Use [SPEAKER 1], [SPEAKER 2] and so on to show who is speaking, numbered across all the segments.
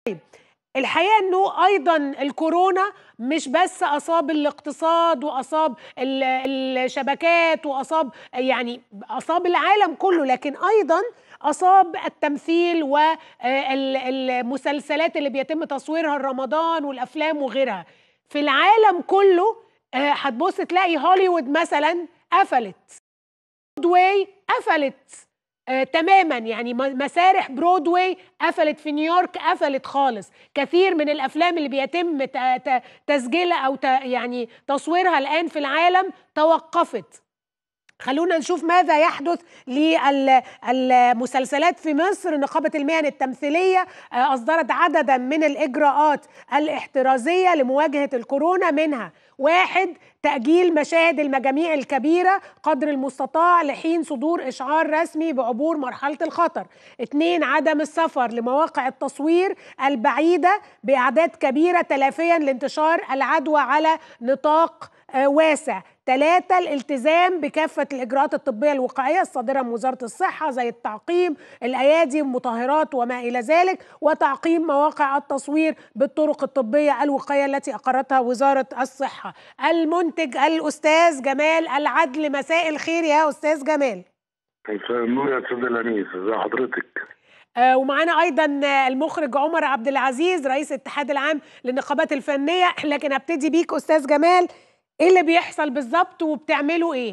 [SPEAKER 1] الحقيقه انه ايضا الكورونا مش بس اصاب الاقتصاد واصاب ال- الشبكات واصاب يعني اصاب العالم كله لكن ايضا اصاب التمثيل والمسلسلات اللي بيتم تصويرها رمضان والافلام وغيرها في العالم كله آه، هتبص تلاقي هوليوود مثلا قفلت برودواي قفلت آه تماما يعني م- مسارح برودواي قفلت في نيويورك قفلت خالص كثير من الافلام اللي بيتم ت- ت- تسجيلها او ت- يعني تصويرها الان في العالم توقفت خلونا نشوف ماذا يحدث للمسلسلات في مصر نقابة المهن التمثيلية آه، أصدرت عددا من الإجراءات الاحترازية لمواجهة الكورونا منها واحد تأجيل مشاهد المجاميع الكبيرة قدر المستطاع لحين صدور إشعار رسمي بعبور مرحلة الخطر اثنين عدم السفر لمواقع التصوير البعيدة بأعداد كبيرة تلافيا لانتشار العدوى على نطاق آه، واسع ثلاثة الالتزام بكافة الإجراءات الطبية الوقائية الصادرة من وزارة الصحة زي التعقيم الأيادي المطهرات وما إلى ذلك وتعقيم مواقع التصوير بالطرق الطبية الوقائية التي أقرتها وزارة الصحة المنتج الأستاذ جمال العدل مساء الخير يا أستاذ جمال
[SPEAKER 2] مساء النور يا استاذ الانيس ازي حضرتك
[SPEAKER 1] آه، ومعانا ايضا آه، المخرج عمر عبد العزيز رئيس الاتحاد العام للنقابات الفنيه لكن ابتدي بيك استاذ جمال ايه اللي بيحصل بالظبط وبتعملوا ايه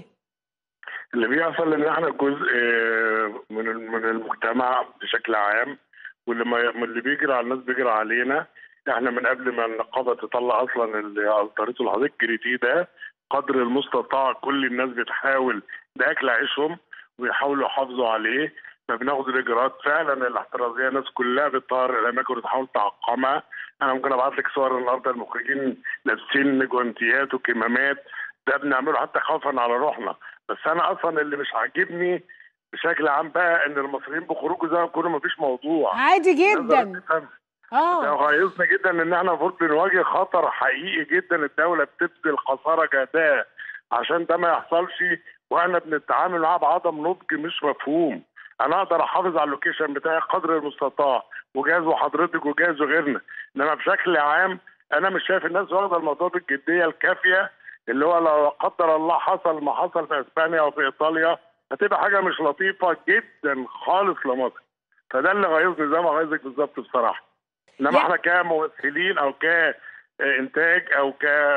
[SPEAKER 2] اللي بيحصل ان احنا جزء آه، من ال- من المجتمع بشكل عام واللي ما من اللي بيجري على الناس بيجري علينا احنا من قبل ما النقابه تطلع اصلا اللي اصدرته اللي حضرتك جريتيه ده قدر المستطاع كل الناس بتحاول ده اكل عيشهم ويحاولوا يحافظوا عليه فبناخد الاجراءات فعلا الاحترازيه الناس كلها بتطهر الاماكن وتحاول تعقمها انا ممكن ابعت لك صور النهارده المخرجين لابسين جوانتيات وكمامات ده بنعمله حتى خوفا على روحنا بس انا اصلا اللي مش عاجبني بشكل عام بقى ان المصريين بخروجه زي ما يكونوا مفيش موضوع
[SPEAKER 1] عادي
[SPEAKER 2] الناس
[SPEAKER 1] جدا
[SPEAKER 2] بدأت تفهم. ده
[SPEAKER 1] اه
[SPEAKER 2] غيظنا جدا ان احنا المفروض بنواجه خطر حقيقي جدا الدوله بتبذل خساره جداء عشان ده ما يحصلش واحنا بنتعامل معاه بعدم نضج مش مفهوم انا اقدر احافظ على اللوكيشن بتاعي قدر المستطاع وجاز وحضرتك وجاز وغيرنا انما بشكل عام انا مش شايف الناس واخده الموضوع بالجديه الكافيه اللي هو لو لا قدر الله حصل ما حصل في اسبانيا وفي ايطاليا هتبقى حاجه مش لطيفه جدا خالص لمصر فده اللي غيظني زي ما غيظك بالظبط بصراحه انما
[SPEAKER 1] يا-
[SPEAKER 2] احنا كممثلين او كانتاج او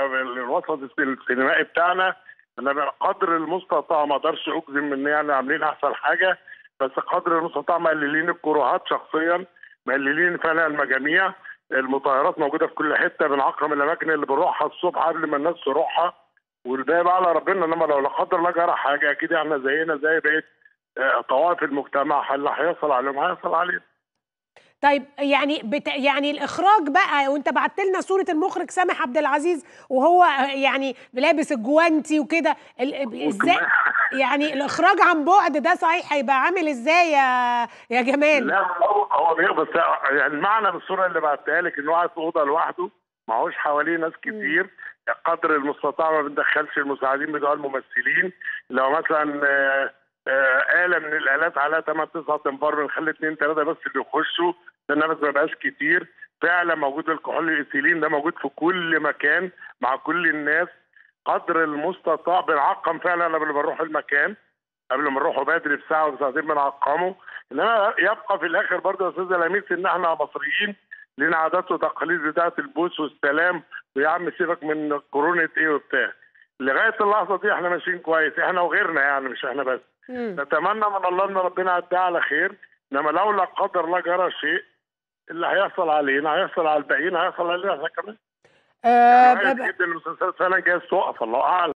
[SPEAKER 2] كالوسط السينمائي بتاعنا انا بقدر المستطاع ما اقدرش اجزم ان يعني عاملين احسن حاجه بس قدر المستطاع مقللين الكروهات شخصيا مقللين فعلا المجاميع المطهرات موجوده في كل حته بنعقم الاماكن اللي بنروحها الصبح قبل ما الناس تروحها والباقي بقى على ربنا انما لو لا قدر الله جرى حاجه اكيد احنا زينا زي بقيه آه، طوائف المجتمع اللي هيحصل عليهم هيحصل عليهم
[SPEAKER 1] طيب يعني بت... يعني الاخراج بقى وانت بعت لنا صوره المخرج سامح عبد العزيز وهو آه، يعني لابس الجوانتي وكده ال- ازاي يعني الاخراج عن بعد ده صحيح هيبقى عامل ازاي يا يا جمال
[SPEAKER 2] لا هو هو بي- بس يعني المعنى من الصوره اللي بعتها لك ان هو قاعد في اوضه لوحده معهوش حواليه ناس كتير قدر المستطاع ما بندخلش المساعدين بتوع الممثلين لو مثلا آه، آه، آلة من الآلات عليها 8 9 تنفار بنخلي اثنين ثلاثة بس اللي يخشوا عشان النفس ما يبقاش كتير فعلا موجود الكحول الإيثيلين ده موجود في كل مكان مع كل الناس قدر المستطاع بنعقم فعلا قبل ما نروح المكان قبل ما نروحوا بدري بساعه وساعتين بنعقمه انما يبقى في الاخر برضه يا استاذ لميس ان احنا مصريين لنا عادات وتقاليد بتاعه البوس والسلام ويا عم سيبك من كورونا ايه وبتاع لغايه اللحظه دي احنا ماشيين كويس احنا وغيرنا يعني مش احنا بس
[SPEAKER 1] مم.
[SPEAKER 2] نتمنى من الله ان ربنا يعديها على خير انما لو لا قدر الله جرى شيء اللي هيحصل علينا هيحصل على الباقيين هيحصل علينا احنا كمان
[SPEAKER 1] آه
[SPEAKER 2] يعني
[SPEAKER 1] ب-
[SPEAKER 2] وارد جدا المسلسلات فعلا جايز تقف الله اعلم